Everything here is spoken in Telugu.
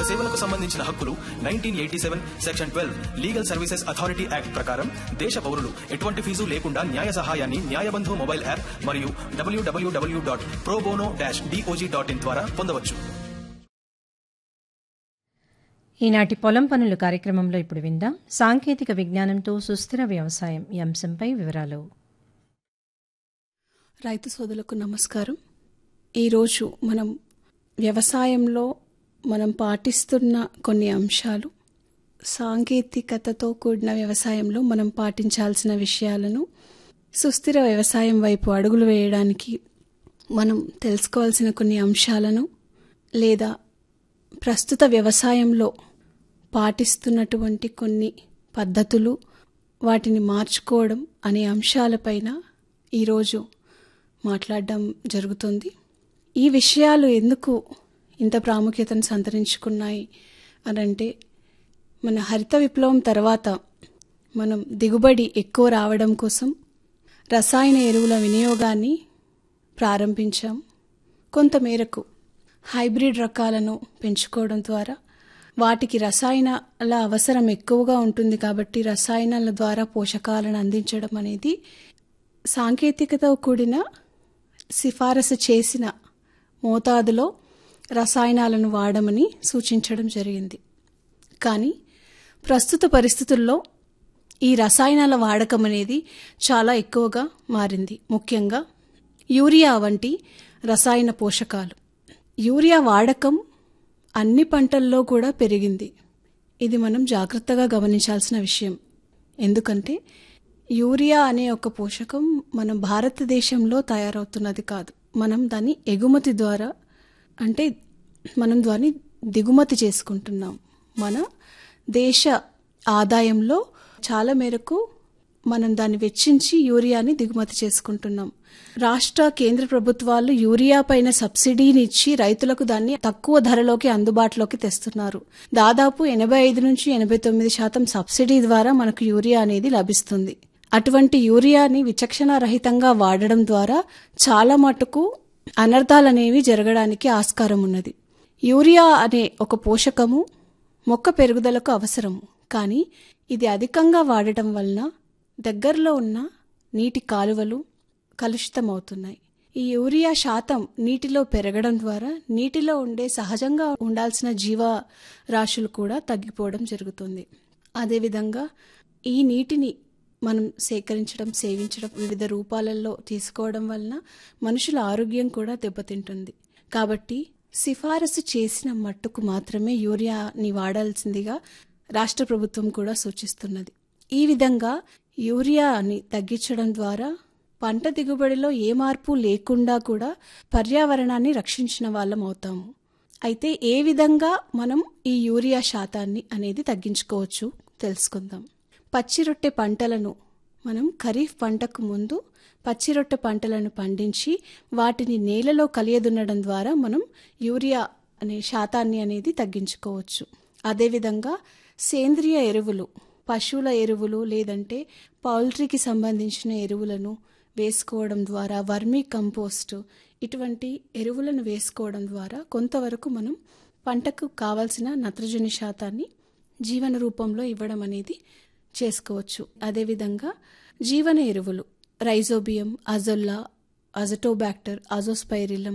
సాంఘిక సేవలకు సంబంధించిన హక్కులు nineteen eighty seven section twelve legal services authority act ప్రకారం దేశ పౌరులు ఎటువంటి ఫీజు లేకుండా న్యాయ సహాయాన్ని న్యాయబంధు మొబైల్ యాప్ మరియు W W W dot pro bono dash D O J dot in ద్వారా పొందవచ్చు ఈనాటి పొలం పనులు కార్యక్రమంలో ఇప్పుడు విందాం సాంకేతిక విజ్ఞానంతో సుస్థిర వ్యవసాయం ఈ అంశంపై వివరాలు రైతు సోదరులకు నమస్కారం ఈరోజు మనం వ్యవసాయంలో మనం పాటిస్తున్న కొన్ని అంశాలు సాంకేతికతతో కూడిన వ్యవసాయంలో మనం పాటించాల్సిన విషయాలను సుస్థిర వ్యవసాయం వైపు అడుగులు వేయడానికి మనం తెలుసుకోవాల్సిన కొన్ని అంశాలను లేదా ప్రస్తుత వ్యవసాయంలో పాటిస్తున్నటువంటి కొన్ని పద్ధతులు వాటిని మార్చుకోవడం అనే అంశాలపైన ఈరోజు మాట్లాడడం జరుగుతుంది ఈ విషయాలు ఎందుకు ఇంత ప్రాముఖ్యతను సంతరించుకున్నాయి అనంటే మన హరిత విప్లవం తర్వాత మనం దిగుబడి ఎక్కువ రావడం కోసం రసాయన ఎరువుల వినియోగాన్ని ప్రారంభించాం కొంతమేరకు హైబ్రిడ్ రకాలను పెంచుకోవడం ద్వారా వాటికి రసాయనాల అవసరం ఎక్కువగా ఉంటుంది కాబట్టి రసాయనాల ద్వారా పోషకాలను అందించడం అనేది సాంకేతికతో కూడిన సిఫారసు చేసిన మోతాదులో రసాయనాలను వాడమని సూచించడం జరిగింది కానీ ప్రస్తుత పరిస్థితుల్లో ఈ రసాయనాల వాడకం అనేది చాలా ఎక్కువగా మారింది ముఖ్యంగా యూరియా వంటి రసాయన పోషకాలు యూరియా వాడకం అన్ని పంటల్లో కూడా పెరిగింది ఇది మనం జాగ్రత్తగా గమనించాల్సిన విషయం ఎందుకంటే యూరియా అనే ఒక పోషకం మన భారతదేశంలో తయారవుతున్నది కాదు మనం దాన్ని ఎగుమతి ద్వారా అంటే మనం దాన్ని దిగుమతి చేసుకుంటున్నాం మన దేశ ఆదాయంలో చాలా మేరకు మనం దాన్ని వెచ్చించి యూరియాని దిగుమతి చేసుకుంటున్నాం రాష్ట్ర కేంద్ర ప్రభుత్వాలు యూరియా పైన సబ్సిడీని ఇచ్చి రైతులకు దాన్ని తక్కువ ధరలోకి అందుబాటులోకి తెస్తున్నారు దాదాపు ఎనభై ఐదు నుంచి ఎనభై తొమ్మిది శాతం సబ్సిడీ ద్వారా మనకు యూరియా అనేది లభిస్తుంది అటువంటి యూరియాని విచక్షణ రహితంగా వాడడం ద్వారా చాలా మటుకు అనర్థాలనేవి జరగడానికి ఆస్కారం ఉన్నది యూరియా అనే ఒక పోషకము మొక్క పెరుగుదలకు అవసరము కానీ ఇది అధికంగా వాడటం వలన దగ్గరలో ఉన్న నీటి కాలువలు కలుషితమవుతున్నాయి ఈ యూరియా శాతం నీటిలో పెరగడం ద్వారా నీటిలో ఉండే సహజంగా ఉండాల్సిన జీవ రాశులు కూడా తగ్గిపోవడం జరుగుతుంది అదేవిధంగా ఈ నీటిని మనం సేకరించడం సేవించడం వివిధ రూపాలలో తీసుకోవడం వలన మనుషుల ఆరోగ్యం కూడా దెబ్బతింటుంది కాబట్టి సిఫారసు చేసిన మట్టుకు మాత్రమే యూరియాని వాడాల్సిందిగా రాష్ట్ర ప్రభుత్వం కూడా సూచిస్తున్నది ఈ విధంగా యూరియాని తగ్గించడం ద్వారా పంట దిగుబడిలో ఏ మార్పు లేకుండా కూడా పర్యావరణాన్ని రక్షించిన వాళ్ళం అవుతాము అయితే ఏ విధంగా మనం ఈ యూరియా శాతాన్ని అనేది తగ్గించుకోవచ్చు తెలుసుకుందాం పచ్చిరొట్టె పంటలను మనం ఖరీఫ్ పంటకు ముందు పచ్చిరొట్టె పంటలను పండించి వాటిని నేలలో కలియదున్నడం ద్వారా మనం యూరియా అనే శాతాన్ని అనేది తగ్గించుకోవచ్చు అదేవిధంగా సేంద్రియ ఎరువులు పశువుల ఎరువులు లేదంటే పౌల్ట్రీకి సంబంధించిన ఎరువులను వేసుకోవడం ద్వారా వర్మీ కంపోస్ట్ ఇటువంటి ఎరువులను వేసుకోవడం ద్వారా కొంతవరకు మనం పంటకు కావలసిన నత్రజని శాతాన్ని జీవన రూపంలో ఇవ్వడం అనేది చేసుకోవచ్చు అదేవిధంగా జీవన ఎరువులు రైజోబియం అజొల్లా అజటోబాక్టర్ అజోస్పైరిలం